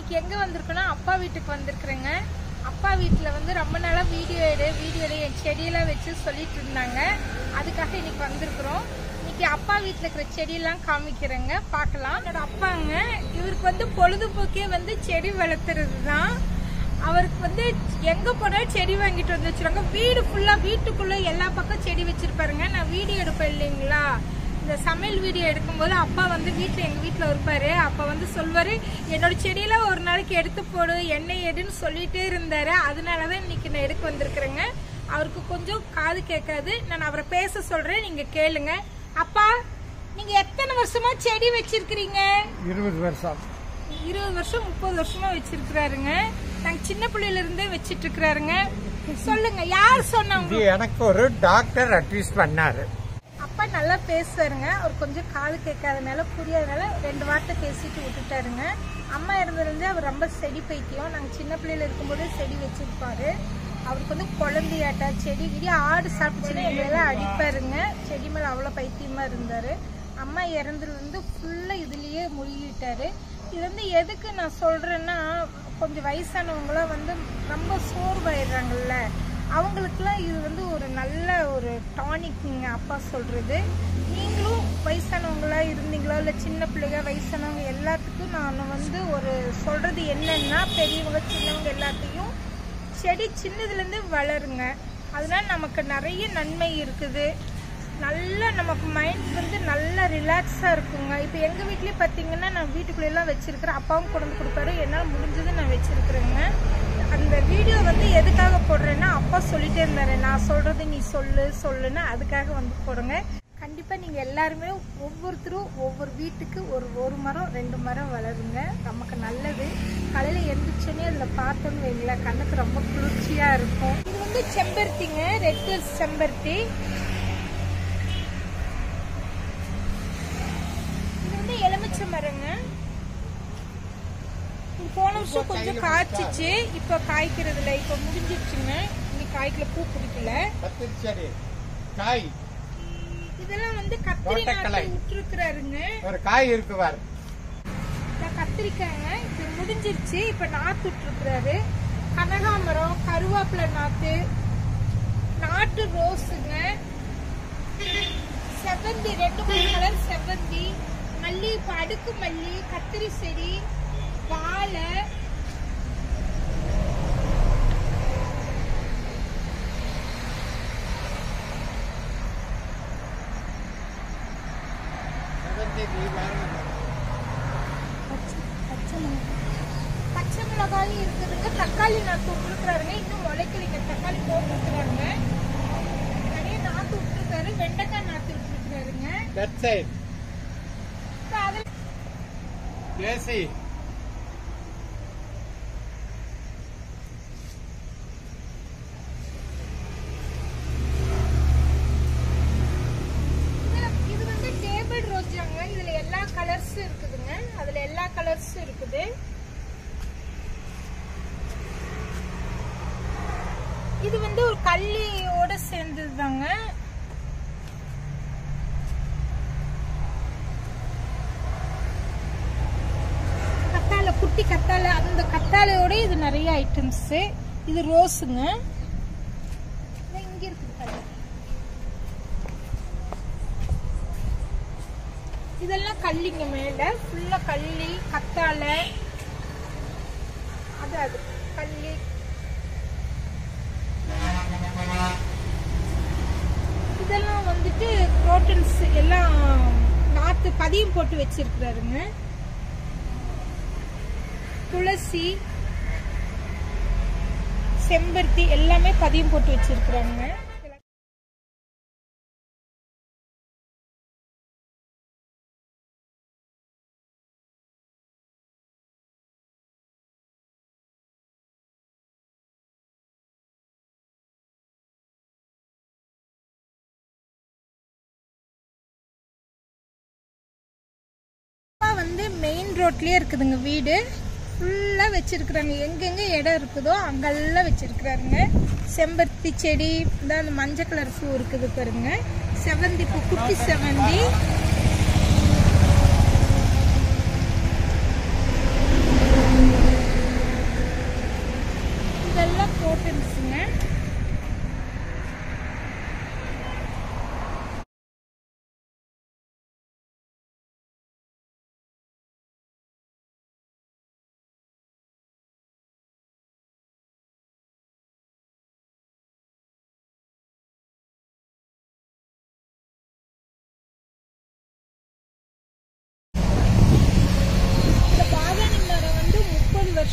இன்னைக்கு எங்க வந்திருக்கோம்னா அப்பா வீட்டுக்கு வந்திருக்கிறேங்க அப்பா வீட்டில் வந்து ரொம்ப நாளா வீடியோ எடு வீடியோ எடு என் செடியெல்லாம் வச்சு சொல்லிட்டு இருந்தாங்க அதுக்காக இன்னைக்கு வந்திருக்கிறோம் இன்னைக்கு அப்பா வீட்டில் இருக்கிற செடியெல்லாம் காமிக்கிறேங்க பார்க்கலாம் என்னோட அப்பாங்க இவருக்கு வந்து பொழுதுபோக்கே வந்து செடி வளர்த்துறது தான் அவருக்கு வந்து எங்க போனாலும் செடி வாங்கிட்டு வந்து வச்சிருவாங்க வீடு ஃபுல்லா வீட்டுக்குள்ள எல்லா பக்கம் செடி வச்சிருப்பாருங்க நான் வீடியோ எடுப்பேன் இல்லைங்களா இந்த சமையல் வீடியோ எடுக்கும்போது அப்பா வந்து வீட்டில் எங்கள் வீட்டில் இருப்பாரு அப்போ வந்து சொல்வாரு என்னோட செடியெல்லாம் ஒரு நாளைக்கு எடுத்து போடு எண்ணெய் எடுன்னு சொல்லிட்டே இருந்தாரு அதனால தான் இன்னைக்கு நான் எடுக்க வந்திருக்கிறேங்க அவருக்கு கொஞ்சம் காது கேட்காது நான் அவரை பேச சொல்றேன் நீங்க கேளுங்க அப்பா நீங்க எத்தனை வருஷமா செடி வச்சிருக்கிறீங்க இருபது வருஷம் இருபது வருஷம் முப்பது வருஷமா வச்சிருக்கிறாருங்க நாங்க சின்ன பிள்ளையில இருந்தே வச்சிட்டு இருக்கிறாருங்க சொல்லுங்க யார் சொன்னவங்க இது எனக்கு ஒரு டாக்டர் அட்வைஸ் பண்ணாரு அப்பா நல்லா பேசுவாருங்க அவர் கொஞ்சம் காது கேட்காதனால புரியாதனால ரெண்டு வார்த்தை பேசிட்டு விட்டுட்டாருங்க அம்மா இருந்திருந்து அவர் ரொம்ப செடி பைத்தியம் நாங்கள் சின்ன பிள்ளையில இருக்கும்போது செடி வச்சிருப்பாரு அவருக்கு வந்து குழந்தையாட்டா செடி கிடி ஆடு சாப்பிட்டுச்சுன்னா எங்களெல்லாம் அடிப்பாருங்க செடி மேலே அவ்வளோ பைத்தியமா இருந்தாரு அம்மா இறந்துலேருந்து ஃபுல்லாக இதுலேயே முழுகிட்டாரு இது வந்து எதுக்கு நான் சொல்கிறேன்னா கொஞ்சம் வயசானவங்களாம் வந்து ரொம்ப சோர்வாயிடுறாங்கல்ல அவங்களுக்குலாம் இது வந்து ஒரு நல்ல ஒரு டானிக்ங்க அப்பா சொல்றது நீங்களும் வயசானவங்களா இருந்தீங்களோ இல்லை சின்ன பிள்ளைங்க வயசானவங்க எல்லாத்துக்கும் நான் வந்து ஒரு சொல்றது என்னன்னா பெரியவங்க சின்னவங்க எல்லாத்தையும் செடி சின்னதுலேருந்து வளருங்க அதனால நமக்கு நிறைய நன்மை இருக்குது நல்ல நமக்கு மைண்ட் வந்து நல்லா ரிலாக்ஸாக இருக்குங்க இப்போ எங்கள் வீட்லேயே பார்த்தீங்கன்னா நான் வீட்டுக்குள்ளெல்லாம் வச்சுருக்கிறேன் அப்பாவும் கொண்டு வந்து கொடுப்பாரு என்னால் முடிஞ்சது நான் வச்சுருக்குறேங்க அந்த வீடியோ வந்து எதுக்காக போடுறேன்னா அப்பா சொல்லிட்டே இருந்தாரு நான் சொல்றது நீ சொல்லு சொல்லுன்னு அதுக்காக வந்து போடுங்க கண்டிப்பா நீங்க எல்லாருமே ஒவ்வொருத்தரும் ஒவ்வொரு வீட்டுக்கு ஒரு ஒரு மரம் ரெண்டு மரம் வளருங்க நமக்கு நல்லது காலையில எந்திரிச்சோன்னே அதுல பார்த்தோன்னு வைங்களேன் கண்ணுக்கு ரொம்ப குளிர்ச்சியா இருக்கும் இது வந்து செம்பருத்திங்க ரெட் கலர் செம்பருத்தி இது வந்து எலுமிச்சை மரங்க இது போன வருஷம் கொஞ்சம் காய்ச்சிச்சு இப்ப காய்க்கிறது இல்ல இப்ப முடிஞ்சிருச்சுங்க இன்னைக்கு காய்க்கல பூ பிடிக்கல கத்திரி செடி காய் இதெல்லாம் வந்து கத்திரி தோட்டக்கலை. நாட்டு விட்டுருக்குறாருங்க ஒரு காய் இருக்குவார் இதான் கத்திரிக்காய்ங்க இது முடிஞ்சிருச்சு இப்ப நாத்து விட்டுருக்குறாரு கனகாமரம் கருவேப்பிலை நாத்து நாட்டு ரோஸுங்க செவந்தி ரெண்டு மூணு கலர் செவந்தி மல்லி இப்ப அடுக்கு மல்லி கத்திரி செடி வாழை பச்சை பச்சை மிளகாய். பச்சை மிளகாயும் இருக்குதுங்க தக்காளி நாத்து விட்டுருக்குறாருங்க இன்னும் முளைக்கலைங்க தக்காளி போட்டுருக்குறாருங்க நிறைய நாத்து விட்டுருக்காரு வெண்டைக்காய் நாத்து விட்டுருக்குறாருங்க தட் சைட் இப்ப அதில் தேசி இதுல- இது வந்து டேபிள் ரோஜாங்க இதுல எல்லா கலர்ஸும் இருக்குதுங்க அதுல எல்லா கலர்ஸும் இருக்குது இது வந்து ஒரு கள்ளியோட சேர்ந்தது தாங்க கத்தாழை குட்டி கத்தாழை அந்த கத்தாழையோட இது நிறைய ஐட்டம்ஸ் இது ரோஸுங்க இதோ இங்க இருக்குது கள்ளி இதெல்லாம் கள்ளிங்க மேல ஃபுல்லா கள்ளி கத்தாழை அது அது கள்ளி இதெல்லாம் வந்துட்டு குரோட்டன்ஸ் எல்லாம் நாத்து பதியம் போட்டு வச்சிருக்கிறாருங்க துளசி செம்பருத்தி எல்லாமே பதியம் போட்டு வச்சிருக்கிறாங்க அப்பா வந்து மெயின் ரோட்லயே இருக்குதுங்க வீடு ஃபுல்லா வச்சிருக்கிறாங்க எங்கெங்க இடம் இருக்குதோ அங்கெல்லாம் வச்சிருக்கிறாருங்க செம்பருத்தி செடி இந்த அந்த மஞ்சள் கலர் பூ இருக்குது பாருங்க செவந்தி பூ குட்டி செவந்தி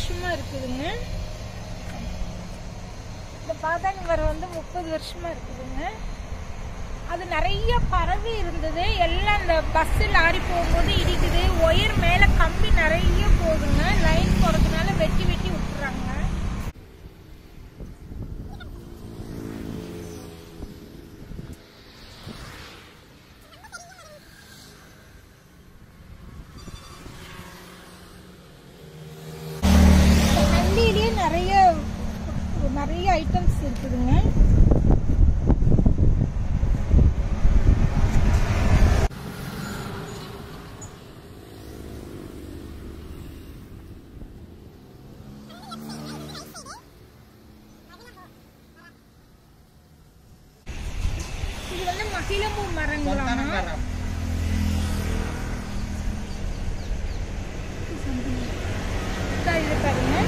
வருஷமா இருக்குதுங்க இந்த பாதாணி மரம் வந்து முப்பது வருஷமா இருக்குதுங்க அது நிறைய பரவி இருந்தது எல்லாம் இந்த பஸ் லாரி போகும்போது இடிக்குது ஒயர் மேல கம்பி நிறைய போகுதுங்க லைன் போறதுனால வெட்டி வெட்டி விட்டுறாங்க நந்தியிலேயே நிறைய நிறைய ஐட்டம்ஸ் இருக்குதுங்க இது வந்து மகிழம்பூ சந்தன மரங்களாமா மரம் இதா இது பாருங்க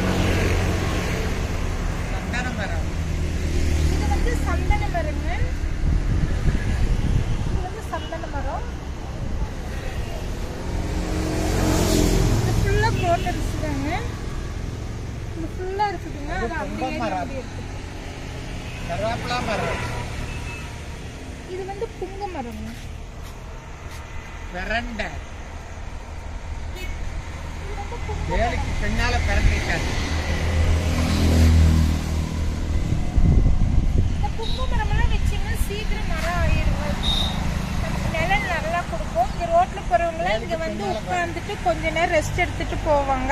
சந்தன மரம் இது வந்து சந்தன மரங்க இது வந்து சந்தன மரம் இது ஃபுல்லா ப்ரோட்டன்ஸ் தாங்க இது ஃபுல்லா இருக்குதுங்க அது இது அப்படியே கும்ப மரம். அப்படியே இருக்குது கருவேப்பிலா மரம் இது வந்து புங்க மரங்க பிரண்டை இது வந்து புங்க வேலைக்கு பின்னால பிறந்திருக்காது இந்த புங்க மரமெல்லாம் வச்சீங்கன்னா சீக்கிரம் மரம் ஆயிடுங்க நமக்கு நிழல் நல்லா கொடுக்கும் இங்க ரோட்ல போறவங்களாம் இங்க வந்து உட்காந்துட்டு கொஞ்ச நேரம் ரெஸ்ட் எடுத்துட்டு போவாங்க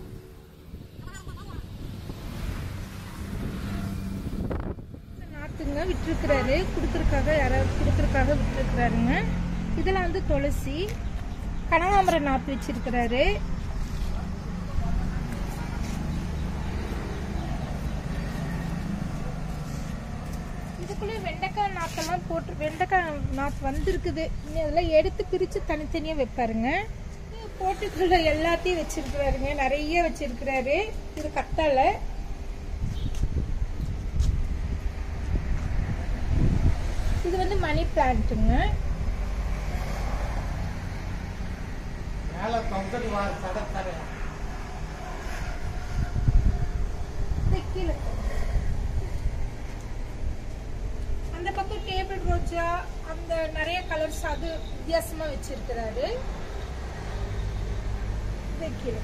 நாத்துங்க விட்டுருக்கிறாரு கொடுத்துருக்காக யாராவது கொடுத்துருக்காக விட்டுருக்கிறாருங்க இதெல்லாம் வந்து துளசி கனகாம்பரம் நாத்து வச்சிருக்கிறாரு இதுக்குள்ளே வெண்டைக்காய் நாத்தெல்லாம் போட்டு வெண்டைக்காய் நாத்து வந்திருக்குது இனி அதெல்லாம் எடுத்து பிரித்து தனித்தனியாக வைப்பாருங்க போட்டுக்குள்ள எல்லாத்தையும் வச்சிருக்கிறாருங்க நிறைய வச்சிருக்கிறாரு இது கத்தாழை இது வந்து மணி பிளான்ட்டுங்க மேல தொங்கல் வார் தடத்தர இது கீழே அந்த பக்கம் டேபிள் ரோஜா அந்த நிறைய கலர்ஸ் அது வித்தியாசமா வச்சிருக்கிறாரு இது கீழே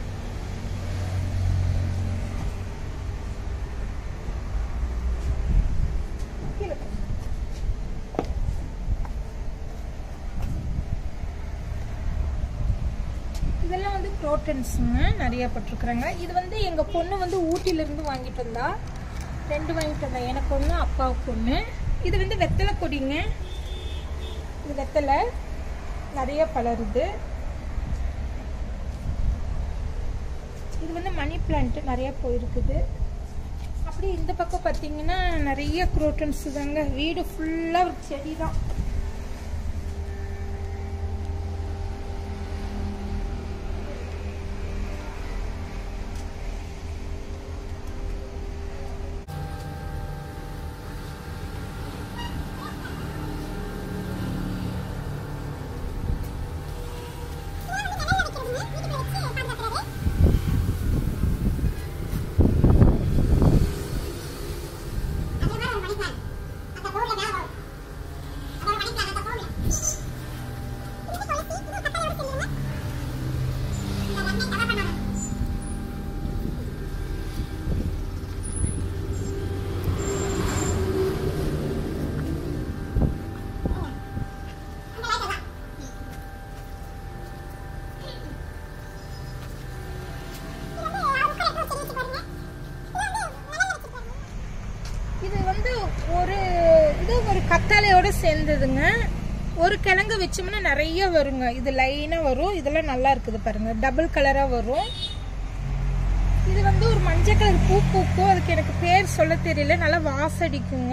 கீழே போங்க. இதெல்லாம் வந்து ப்ரோட்டன்ஸுங்க நிறைய போட்டிருக்கிறாங்க இது வந்து எங்க பொண்ணு வந்து ஊட்டில இருந்து வாங்கிட்டு வந்தா ரெண்டு வாங்கிட்டு வந்தா எனக்கு ஒன்று அப்பாவுக்கு ஒன்று இது வந்து வெத்தலை கொடிங்க இது வெத்தலை நிறைய பலருது இது வந்து மணி பிளான்ட் நிறைய போயிருக்குது அப்படி இந்த பக்கம் பார்த்தீங்கன்னா நிறைய குரோட்டன்ஸ் தாங்க வீடு ஃபுல்லாக ஒரு செடி தான் இது வந்து ஒரு இது ஒரு கத்தாழையோட சேர்ந்ததுங்க ஒரு கிழங்கு வச்சோம்னா நிறைய வருங்க இது லைனாக வரும் இதெல்லாம் நல்லா இருக்குது பாருங்க டபுள் கலராக வரும் இது வந்து ஒரு மஞ்சள் கலர் பூ பூக்கும் அதுக்கு எனக்கு பேர் சொல்ல தெரியல நல்லா வாசடிக்குங்க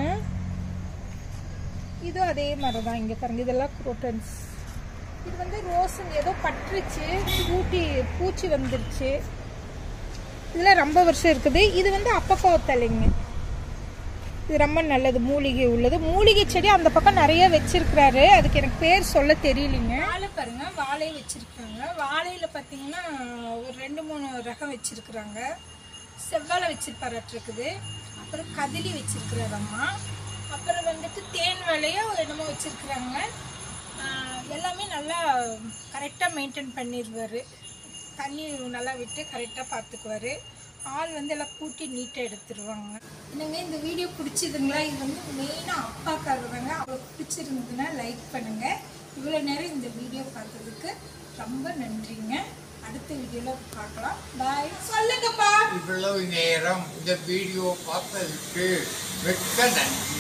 இது அதே மாதிரி தான் இங்கே பாருங்க இதெல்லாம் குரோட்டன்ஸ் இது வந்து ரோஸுங்க ஏதோ பட்டுருச்சு பூட்டி பூச்சி வந்துருச்சு இதெல்லாம் ரொம்ப வருஷம் இருக்குது இது வந்து அப்பக்கோத்தலைங்க இது ரொம்ப நல்லது மூலிகை உள்ளது மூலிகை செடி அந்த பக்கம் நிறைய வச்சிருக்கிறாரு அதுக்கு எனக்கு பேர் சொல்ல தெரியலைங்க வாழை பாருங்க வாழை வச்சிருக்காங்க வாழையில பாத்தீங்கன்னா ஒரு ரெண்டு மூணு ரகம் வச்சிருக்கிறாங்க செவ்வாழை வச்சிருப்பாராட்டிருக்குது அப்புறம் கதிலி வச்சிருக்கிறார் அம்மா அப்புறம் வந்துட்டு தேன் வேலையோ என்னமோ வச்சிருக்கிறாங்க ஆஹ் எல்லாமே நல்லா கரெக்டாக மெயின்டைன் பண்ணிடுவார் தண்ணி நல்லா விட்டு கரெக்டாக பார்த்துக்குவாரு ஆள் வந்து எல்லாம் கூட்டி நீட்டாக எடுத்துருவாங்க என்னங்க இந்த வீடியோ பிடிச்சதுங்களா இது வந்து மெயினாக அப்பாக்காக தாங்க அவளுக்கு பிடிச்சிருந்ததுன்னா லைக் பண்ணுங்கள் இவ்வளோ நேரம் இந்த வீடியோ பார்த்ததுக்கு ரொம்ப நன்றிங்க அடுத்த வீடியோவில் பார்க்கலாம் பாய் சொல்லுங்கப்பா இவ்வளவு நேரம் இந்த வீடியோ பார்த்ததுக்கு மிக்க நன்றி